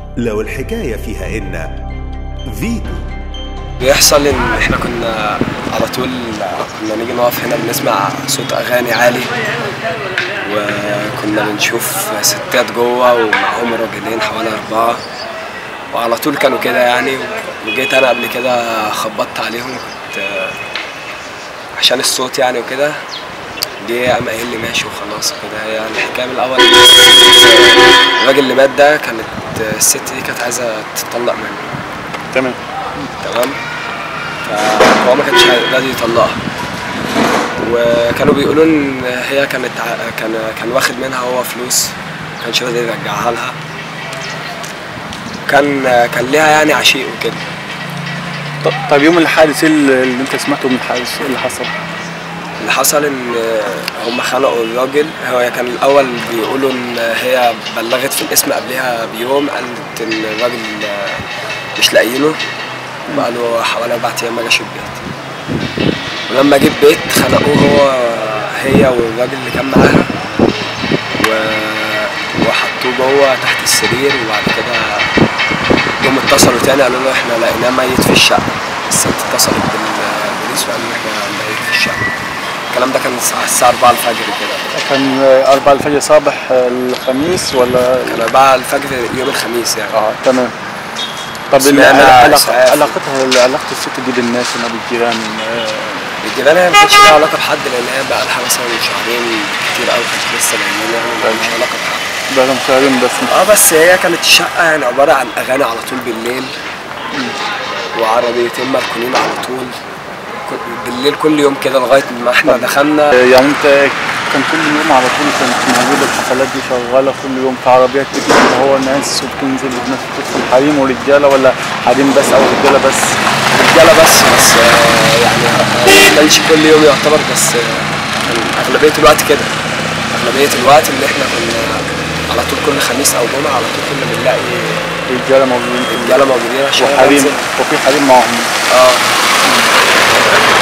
لو الحكاية فيها إن فيتو بيحصل ان احنا كنا على طول كنا نيجي نقف هنا بنسمع صوت اغاني عالي وكنا بنشوف ستات جوه ومعاهم راجلين حوالي اربعه وعلى طول كانوا كده يعني وجيت انا قبل كده خبطت عليهم كنت عشان الصوت يعني وكده جه قام قايل لي ماشي وخلاص كده يعني الحكايه من الاول الراجل اللي مات ده كانت الست دي كانت عايزه تطلق منه تمام تمام فهو ما كانش راضي يطلقها وكانوا بيقولوا ان هي كانت ع- كان كان واخد منها هو فلوس ما كانش راضي يرجعها لها كان كان ليها يعني عشيق وكده ط- طيب يوم الحادث ايه اللي اللي انت سمعته من الحادث ايه اللي حصل؟ اللي حصل ان هم خنقوا الراجل هو كان الاول بيقولوا ان هي بلغت في الاسم قبلها بيوم قالت ان الراجل مش لاقيينه بقاله حوالي اربع ايام ما جاش البيت ولما جه البيت خنقوه هو هي والراجل اللي كان معاها و... وحطوه جوه تحت السرير وبعد كده جم اتصلوا تاني قالوا له احنا لقيناه ميت في الشقه الست اتصلت بالبوليس وقالوا له احنا ميت في الشقه الكلام ده كان الساعه الساعة 4 الفجر كده كان آه، 4 الفجر صباح آه، الخميس ولا كان 4 الفجر يوم الخميس يعني اه تمام طب ال- سمعنا علاقة- إسعاف. علاقتها علاقة الست دي بالناس هنا بالجيران آه، الجيران هي ما كانتش لها علاقه بحد لان هي بقى لها مثلا شهرين كتير قوي كانت لسه جايين يعني مش علاقه بحد بقالهم شهرين بس اه بس هي كانت الشقه يعني عباره عن اغاني على طول بالليل وعربيتين مركونين على طول كل- بالليل كل يوم كده لغايه ما احنا دخلنا آه، يعني انت كان كل يوم على طول كانت موجودة الحفلات دي شغالة كل يوم في عربيات بتجي اللي هو ناس وبتنزل الناس بتدخل حريم ورجالة ولا حريم بس أو رجالة بس؟ رجاله بس بس آه، يعني آه، ما كانش كل يوم يعتبر بس آه، كان اغلبيه الوقت كده اغلبيه الوقت اللي احنا كنا على طول كل خميس او جمعه على طول كنا بنلاقي رجالة موجودين رجاله موجودين عشان وحريم ننزل. وفي حريم معاهم اه